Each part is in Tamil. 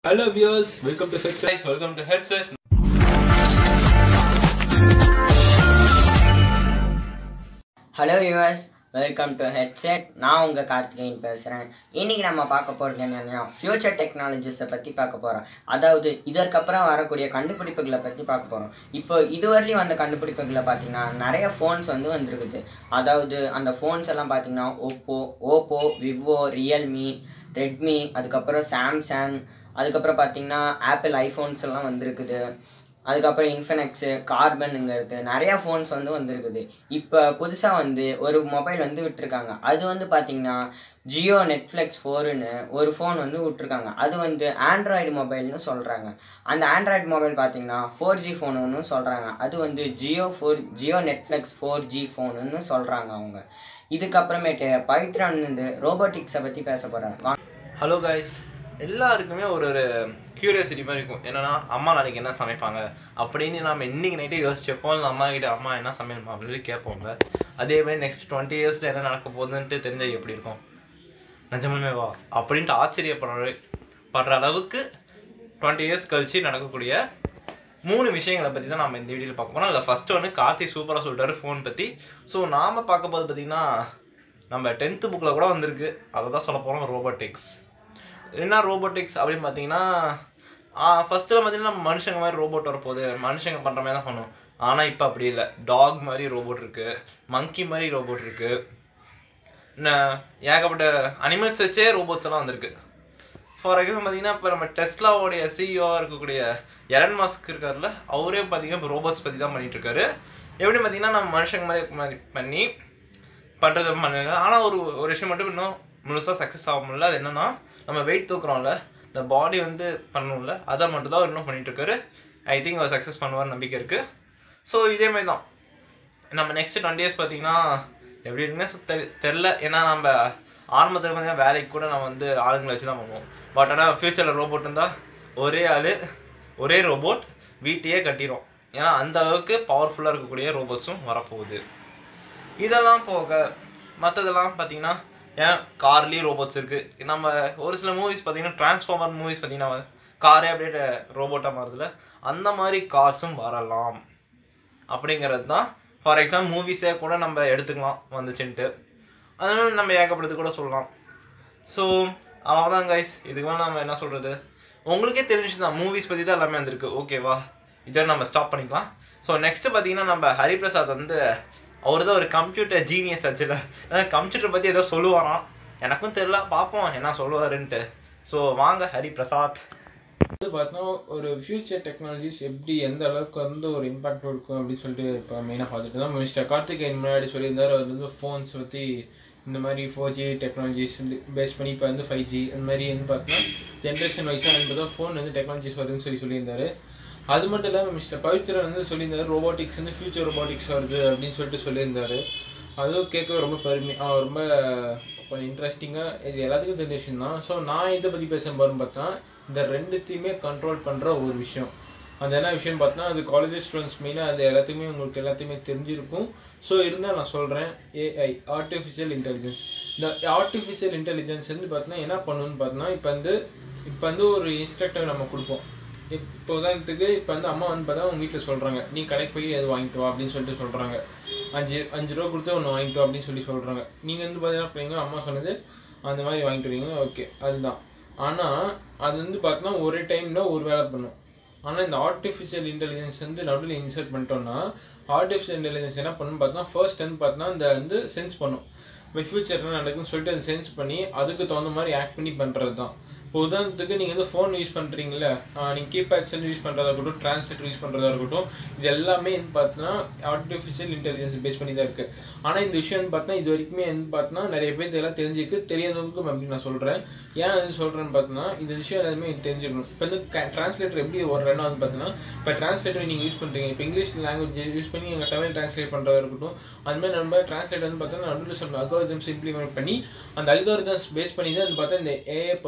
Hello viewers, welcome to Headset. guys, welcome to Headset. Hello யூஎஸ் வெல்கம் டு ஹெட்செட் நான் உங்கள் கார்த்திகேயன் பேசுகிறேன் இன்றைக்கி நம்ம பார்க்க போகிறது என்னென்னா ஃப்யூச்சர் டெக்னாலஜிஸை பற்றி பார்க்க போகிறோம் அதாவது இதற்கப்புறம் வரக்கூடிய கண்டுபிடிப்புகளை பற்றி பார்க்க போகிறோம் இப்போ இதுவரையிலும் வந்த கண்டுபிடிப்புகளை பார்த்தீங்கன்னா நிறைய ஃபோன்ஸ் வந்து வந்திருக்குது அதாவது அந்த ஃபோன்ஸ் எல்லாம் பார்த்தீங்கன்னா Oppo Oppo Vivo Realme Redmi அதுக்கப்புறம் சாம்சங் அதுக்கப்புறம் பார்த்தீங்கன்னா ஆப்பிள் ஐஃபோன்ஸ் எல்லாம் வந்திருக்குது அதுக்கப்புறம் இன்ஃபினிக்ஸு கார்பனுங்க இருக்குது நிறையா ஃபோன்ஸ் வந்து வந்திருக்குது இப்போ புதுசாக வந்து ஒரு மொபைல் வந்து விட்டுருக்காங்க அது வந்து பார்த்திங்கன்னா ஜியோ நெட்ஃப்ளிக்ஸ் ஃபோருன்னு ஒரு ஃபோன் வந்து விட்ருக்காங்க அது வந்து ஆண்ட்ராய்டு மொபைல்னு சொல்கிறாங்க அந்த ஆண்ட்ராய்டு மொபைல் பார்த்தீங்கன்னா ஃபோர் ஜி ஃபோனுன்னு சொல்கிறாங்க அது வந்து Jio four Jio Netflix four G ஃபோனுன்னு சொல்கிறாங்க அவங்க இதுக்கப்புறமேட்டு பவித்ரன் வந்து ரோபோட்டிக்ஸை பற்றி பேச போகிறாங்க ஹலோ guys எல்லாருக்குமே ஒரு ஒரு கியூரியாசிட்டி மாதிரி இருக்கும் என்னன்னா அம்மா நாளைக்கு என்ன சமைப்பாங்க அப்படின்னு நம்ம இன்னைக்கு நைட்டே யோசிச்சப்போ இல்லை அம்மா கிட்ட அம்மா என்ன சமையல்மா அப்படின்னு சொல்லி கேட்போங்க அதே மாதிரி நெக்ஸ்ட் டுவெண்ட்டி இயர்ஸில் என்ன நடக்க போகுதுன்ட்டு தெரிஞ்சா எப்படி இருக்கும் நிஜமாலுமே வா அப்படின்ட்டு ஆச்சரியப்படுற படுற அளவுக்கு டுவெண்ட்டி இயர்ஸ் கழிச்சு நடக்கக்கூடிய மூணு விஷயங்களை பற்றி தான் நம்ம இந்த வீடியோவில் பார்க்க போகிறோம் அதில் ஃபஸ்ட்டு வந்து கார்த்தி சூப்பராக சொல்லிட்டாரு ஃபோன் பற்றி ஸோ நாம் பார்க்க போது பார்த்திங்கன்னா நம்ம டென்த்து புக்கில் கூட வந்திருக்கு அதை தான் சொல்ல போகிறோம் ரோபோட்டிக்ஸ் என்ன ரோபோட்டிக்ஸ் அப்படின்னு பார்த்தீங்கன்னா ஃபஸ்ட்டில் பார்த்தீங்கன்னா நம்ம மனுஷங்க மாதிரி ரோபோட் வரப்போகுது மனுஷங்க பண்ணுற மாதிரி தான் பண்ணுவோம் ஆனால் இப்போ அப்படி இல்லை டாக் மாதிரி ரோபோட் இருக்குது மங்கி மாதிரி ரோபோட் இருக்குது ஏகப்பட்ட அனிமல்ஸ் வச்சே ரோபோட்ஸ் எல்லாம் வந்திருக்கு ஃபார் எக்ஸாம்பிள் பார்த்தீங்கன்னா இப்போ நம்ம டெஸ்லாவோடைய சிஇஓவாக இருக்கக்கூடிய எலன் மாஸ்க் இருக்கார்ல அவரே பார்த்தீங்கன்னா இப்போ ரோபோட்ஸ் பற்றி தான் பண்ணிட்டு இருக்காரு எப்படி பார்த்தீங்கன்னா நம்ம மனுஷங்க மாதிரி மாதிரி பண்ணி பண்ணுறது பண்ணுங்க ஆனால் ஒரு ஒரு விஷயம் மட்டும் இன்னும் முழுசாக சக்ஸஸ் ஆக முடியல அது என்னன்னா நம்ம வெயிட் தூக்குறோம்ல இந்த பாடி வந்து பண்ணணும்ல அதை மட்டும் தான் அவர் இன்னும் பண்ணிட்டு இருக்காரு ஐ திங்க் அவர் சக்ஸஸ் பண்ணுவார் நம்பிக்கை இருக்குது ஸோ இதே மாதிரி தான் நம்ம நெக்ஸ்ட் டுவெண்ட்டி இயர்ஸ் பார்த்தீங்கன்னா எப்படி இருக்குன்னு தெ தெரில ஏன்னா நம்ம ஆரம்பத்தில் பார்த்தீங்கன்னா வேலைக்கு கூட நம்ம வந்து ஆளுங்களை வச்சு தான் பண்ணுவோம் பட் ஆனால் ஃப்யூச்சரில் ரோபோட் இருந்தால் ஒரே ஆள் ஒரே ரோபோட் வீட்டையே கட்டிடும் ஏன்னா அந்த அளவுக்கு பவர்ஃபுல்லாக இருக்கக்கூடிய ரோபோட்ஸும் வரப்போகுது இதெல்லாம் போக மற்றதெல்லாம் பார்த்தீங்கன்னா ஏன் கார்லேயும் ரோபோட்ஸ் இருக்குது நம்ம ஒரு சில மூவிஸ் பார்த்தீங்கன்னா டிரான்ஸ்ஃபார்மர் மூவிஸ் பார்த்தீங்கன்னா காரே அப்படியே ரோபோட்டாக மாறுதுல அந்த மாதிரி கார்ஸும் வரலாம் அப்படிங்கிறது தான் ஃபார் எக்ஸாம்பிள் மூவிஸே கூட நம்ம எடுத்துக்கலாம் வந்துச்சுன்ட்டு அதனால நம்ம ஏகப்பட்டது கூட சொல்லலாம் ஸோ அவ்வளோதான் கைஸ் இதுக்கு மேலே நம்ம என்ன சொல்கிறது உங்களுக்கே தெரிஞ்சு தான் மூவிஸ் பற்றி தான் எல்லாமே வந்திருக்கு ஓகேவா இதை நம்ம ஸ்டாப் பண்ணிக்கலாம் ஸோ நெக்ஸ்ட்டு பார்த்தீங்கன்னா நம்ம ஹரிபிரசாத் வந்து அவர் தான் ஒரு கம்ப்யூட்டர் ஜீனியஸ் ஆச்சுல கம்ப்யூட்டர் பற்றி ஏதோ சொல்லுவாராம் எனக்கும் தெரியல பார்ப்போம் என்ன சொல்லுவாருன்ட்டு ஸோ வாங்க ஹரிபிரசாத் வந்து பார்த்தோன்னா ஒரு ஃபியூச்சர் டெக்னாலஜிஸ் எப்படி எந்த அளவுக்கு வந்து ஒரு இம்பாக்ட் இருக்கும் அப்படின்னு சொல்லிட்டு இப்போ மெயினாக பார்த்துட்டு தான் மிஸ்டர் கார்த்திகேயன் முன்னாடி சொல்லியிருந்தார் அவர் வந்து ஃபோன்ஸ் பற்றி இந்த மாதிரி ஃபோர் ஜி டெக்னாலஜிஸ் வந்து பேஸ் பண்ணி இப்போ வந்து ஃபைவ் ஜி அந்த மாதிரி வந்து பார்த்தோன்னா ஜென்ரேஷன் வைஸாக வந்து பார்த்தா ஃபோன் வந்து டெக்னாலஜிஸ் வருதுன்னு சொல்லி சொல்லியிருந்தாரு அது மட்டும் இல்லாமல் மிஸ்டர் பவித்ரன் வந்து சொல்லியிருந்தாரு ரோபோட்டிக்ஸ் வந்து ஃபியூச்சர் ரோபோட்டிக்ஸ் வருது அப்படின்னு சொல்லிட்டு சொல்லியிருந்தாரு அதுவும் கேட்க ரொம்ப பெருமை ஆ, ரொம்ப கொஞ்சம் இன்ட்ரெஸ்டிங்காக இது எல்லாத்துக்கும் தெரிஞ்ச விஷயம் தான் ஸோ நான் இதை பற்றி பேச போகிறேன்னு பார்த்தா இந்த ரெண்டுத்தையுமே கண்ட்ரோல் பண்ணுற ஒரு விஷயம் அது என்ன விஷயம் பார்த்தா அது காலேஜ் ஸ்டூடெண்ட்ஸ் மெயினாக அது எல்லாத்தையுமே உங்களுக்கு எல்லாத்தையுமே தெரிஞ்சிருக்கும் ஸோ இருந்தால் நான் சொல்கிறேன் ஏஐ ஆர்டிஃபிஷியல் இன்டெலிஜென்ஸ் இந்த ஆர்டிஃபிஷியல் இன்டெலிஜென்ஸ் வந்து பார்த்தீங்கன்னா என்ன பண்ணுன்னு பார்த்தோன்னா இப்போ வந்து இப்போ வந்து ஒரு இன்ஸ்ட்ரக்டர் நம்ம கொடுப்போம் இப்போ உதாரணத்துக்கு இப்போ வந்து அம்மா வந்து பார்த்தா உங்கள் வீட்டில் சொல்கிறாங்க நீ கடைக்கு போய் அது வாங்கிட்டு வா அப்படின்னு சொல்லிட்டு சொல்கிறாங்க அஞ்சு அஞ்சு ரூபா கொடுத்து ஒன்று வாங்கிட்டு வா அப்படின்னு சொல்லி சொல்கிறாங்க நீங்கள் வந்து பார்த்தீங்கன்னா பிள்ளைங்க அம்மா சொன்னது அந்த மாதிரி வாங்கிட்டு வரீங்க ஓகே அதுதான் ஆனால் அது வந்து பார்த்தோன்னா ஒரே டைமில் ஒரு வேலை பண்ணும் ஆனால் இந்த ஆர்டிஃபிஷியல் இன்டெலிஜென்ஸ் வந்து நடுவில் இன்சர்ட் பண்ணிட்டோம்னா ஆர்டிஃபிஷியல் இன்டெலிஜென்ஸ் என்ன பண்ணும் பார்த்தோன்னா ஃபர்ஸ்ட் வந்து பார்த்தோன்னா இந்த வந்து சென்ஸ் பண்ணும் இப்போ ஃபியூச்சர் என்ன நடக்குன்னு சொல்லிட்டு அது சென்ஸ் பண்ணி அதுக்கு தகுந்த மாதிரி ஆக்ட் பண்ணி பண்ணுறது தான் இப்போ உதாரணத்துக்கு நீங்கள் வந்து ஃபோன் யூஸ் பண்ணுறீங்களே நீங்கள் கீபேட் செல் யூஸ் பண்ணுறதா இருக்கட்டும் டிரான்ஸ்லேட்டர் யூஸ் பண்ணுறதா இருக்கட்டும் இது எல்லாமே வந்து பார்த்தோன்னா ஆர்டிஃபிஷியல் இன்டெலிஜென்ஸ் பேஸ் பண்ணி தான் இருக்குது ஆனால் இந்த விஷயம் வந்து பார்த்தோன்னா இது வரைக்குமே வந்து பார்த்தோன்னா நிறைய பேர் இதெல்லாம் தெரிஞ்சுக்கு தெரியாதவங்களுக்கும் அப்படி நான் சொல்கிறேன் ஏன் வந்து சொல்கிறேன்னு பார்த்தோன்னா இந்த விஷயம் எல்லாமே எனக்கு தெரிஞ்சுக்கணும் இப்போ வந்து டிரான்ஸ்லேட்டர் எப்படி வர்றேன்னா வந்து பார்த்தோன்னா இப்போ டிரான்ஸ்லேட்டர் நீங்கள் யூஸ் பண்ணுறீங்க இப்போ இங்கிலீஷ் லாங்குவேஜ் யூஸ் பண்ணி எங்கள் தமிழ் டிரான்ஸ்லேட் பண்ணுறதா இருக்கட்டும் அது மாதிரி நம்ம டிரான்ஸ்லேட் வந்து பார்த்தோன்னா நடுவில் சொல்ல அல்காரிதம்ஸ் இம்ப்ளிமெண்ட் பண்ணி அந்த அல்காரிதம்ஸ் பேஸ் பண்ணி தான் வந்து பார்த்தா இந்த ஏஐ ப்ரோக்ராமே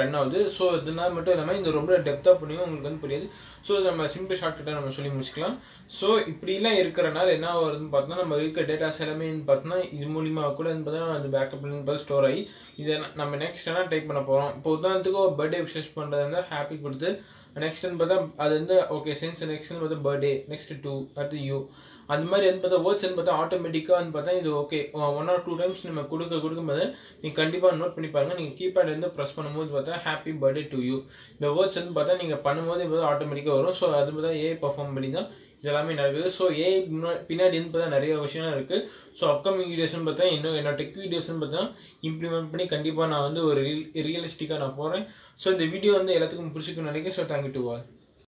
ரன் ஆகுது ஸோ இதனால மட்டும் இல்லாமல் இந்த ரொம்ப டெப்த்தாக பண்ணியும் உங்களுக்கு வந்து புரியாது ஸோ நம்ம சிம்பிள் ஷார்ட்கட்டாக நம்ம சொல்லி முடிச்சுக்கலாம் ஸோ இப்படிலாம் இருக்கிறனால என்ன வருதுன்னு பார்த்தோம்னா நம்ம இருக்க டேட்டாஸ் எல்லாமே வந்து பார்த்தோம்னா இது மூலிமா கூட வந்து பார்த்தா அந்த பேக்கப்லேருந்து பார்த்து ஸ்டோர் ஆகி இதை நம்ம நெக்ஸ்ட் என்ன டைப் பண்ண போகிறோம் இப்போ உதாரணத்துக்கு ஒரு பர்த்டே விஷஸ் பண்ணுறது வந்து ஹாப்பி கொடுத்து நெக்ஸ்ட் வந்து பார்த்தா அது வந்து ஓகே சென்ஸ் நெக்ஸ்ட் வந்து பார்த்தா பர்த்டே நெக்ஸ்ட் டூ அடுத்து யூ அந்த மாதிரி வந்து பார்த்தா வேர்ட்ஸ் வந்து பார்த்தா ஆட்டோமேட்டிக்காக வந்து பார்த்தா இது okay one or two times நம்ம கொடுக்க கொடுக்கும்போது நீங்கள் கண்டிப்பாக நோட் பண்ணி பாருங்கள் நீங்கள் கீபேட் வந்து ப்ரெஸ் பண்ணும்போது பார்த்தா ஹாப்பி பர்த்டே டு யூ இந்த வேர்ட்ஸ் வந்து பார்த்தா நீங்கள் பண்ணும்போது இப்போ ஆட்டோமேட்டிக்காக வரும் ஸோ அது பார்த்தா ஏ பர்ஃபார்ம் பண்ணி தான் இதெல்லாமே நடக்குது ஸோ ஏ பின்னாடி வந்து பார்த்தா நிறைய விஷயம்லாம் இருக்குது ஸோ அப்கமிங் வீடியோஸ்னு பார்த்தா இன்னும் என்னோட டெக் வீடியோஸ்னு பார்த்தா இம்ப்ளிமெண்ட் பண்ணி கண்டிப்பாக நான் வந்து ஒரு ரியல் ரியலிஸ்டிக்காக நான் போகிறேன் ஸோ இந்த வீடியோ வந்து எல்லாத்துக்கும் பிடிச்சிக்குன்னு நினைக்கிறேன் ஸோ தேங்க்யூ டு ஆல்